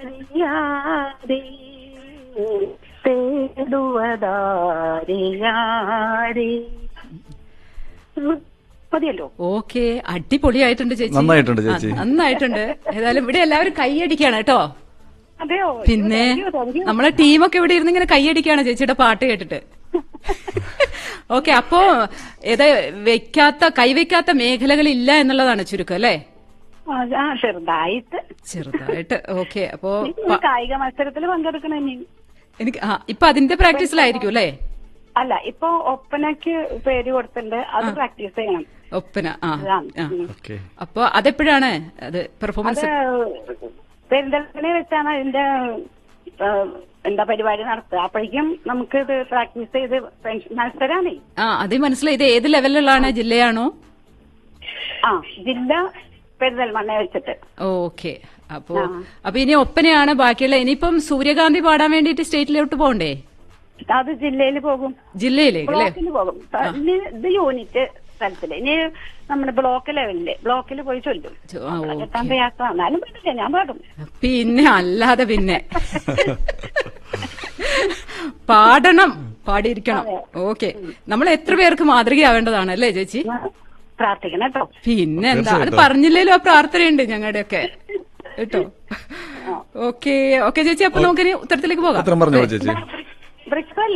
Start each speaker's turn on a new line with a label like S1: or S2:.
S1: അറിയാതെ തേടുവതാരിയാരെ ഉം, മതിയല്ലോ
S2: ഓക്കെ അടിപൊളിയായിട്ടുണ്ട് ചേച്ചി
S3: നന്നായിട്ടുണ്ട് ചേച്ചി.
S2: ആ, നന്നായിട്ടുണ്ട് ഏതായാലും ഇവിടെ എല്ലാവരും കൈയടിക്കാണ് കേട്ടോ
S1: അതെയോ
S2: പിന്നെ
S1: Thank you, thank you.
S2: നമ്മളെ ടീമൊക്കെ ഇവിടെ ഇരുന്ന് ഇങ്ങനെ കൈയടിക്കാണ് ചേച്ചിയുടെ പാട്ട് കേട്ടിട്ട് ഓക്കെ അപ്പോ ഏതാ വെക്കാത്ത കൈവയ്ക്കാത്ത മേഖലകളില്ല എന്നുള്ളതാണ് ചുരുക്കം അല്ലേ
S1: ആ, ആ ചെറുതായിട്ട്
S2: ചെറുതായിട്ട് ഓക്കെ അപ്പോ
S1: എനിക്ക്
S2: പ-
S1: കായിക മത്സരത്തിൽ പങ്കെടുക്കണം ഇനി
S2: എനിക്ക് ആ ഇപ്പൊ അതിന്റെ പ്രാക്ടീസിലായിരിക്കും അല്ലേ
S1: അല്ല ഇപ്പൊ ഒപ്പനക്ക് പേര് കൊടുത്തിട്ടുണ്ട് അത് പ്രാക്ടീസ് ചെയ്യണം
S2: ഒപ്പന ആ
S1: അതാണ്.
S2: ആ
S1: ഉം.
S3: ഓക്കെ
S2: അപ്പൊ അതെപ്പോഴാണ് അത്
S1: അത്
S2: പെർഫോമൻസ്
S1: പെരിന്തൽമണ്ണ വെച്ചാണ് അതിന്റെ ആ, എന്താ പരിപാടി നടത്തുക അപ്പോഴേക്കും നമുക്ക് ഇത് പ്രാക്ടീസ് ചെയ്ത് ഫ്രണ്ട്സ് മത്സരാണേ
S2: ആ അത് മനസ്സിലായി ഇത് ഏത് ലെവലിലുള്ളതാണ് ജില്ലയാണോ
S1: ആ ജില്ല പെരിന്തൽമണ്ണ വെച്ചിട്ട്
S2: ഓക്കെ അപ്പോ അപ്പൊ ഇനി ഒപ്പനയാണ് ബാക്കിയുള്ള ഇനിയിപ്പം സൂര്യകാന്തി പാടാൻ വേണ്ടിയിട്ട് സ്റ്റേറ്റിലോട്ട് പോകണ്ടേ
S1: അത് ജില്ലയിൽ പോകും
S2: ജില്ലയിലേക്ക് അല്ലേ
S1: ബ്ലോക്കിൽ പോകും ഇനി ഇത് യൂണിറ്റ് തലത്തില് ഇനി നമ്മുടെ ബ്ലോക്ക് ലെവലില് ബ്ലോക്കിൽ പോയി ചൊല്ലും
S2: ചോ- ആ,
S1: അവിടെ
S2: ഓക്കേ.
S1: എത്താൻ പ്രയാസം എന്നാലും പറ്റില്ല ഞാൻ പാടും
S2: പിന്നെ അല്ലാതെ പിന്നെ പാടണം പാടിയിരിക്കണം ഓക്കെ നമ്മൾ എത്ര പേർക്ക് മാതൃകയാവേണ്ടതാണ് അല്ലേ ചേച്ചി
S1: പ്രാർത്ഥിക്കണം കേട്ടോ
S2: പിന്നെ എന്താ അത്
S3: തീർച്ചയായിട്ടും.
S2: പറഞ്ഞില്ലേലും ആ പ്രാർത്ഥനയുണ്ട് ഞങ്ങളുടെയൊക്കെ കേട്ടോ ഓക്കെ ഓക്കെ ചേച്ചി അപ്പൊ നമുക്കിനി ഉത്തരത്തിലേക്ക് പോകാം
S3: ഉത്തരം പറഞ്ഞോളൂ ചേച്ചി
S1: ബ്രിക്സ്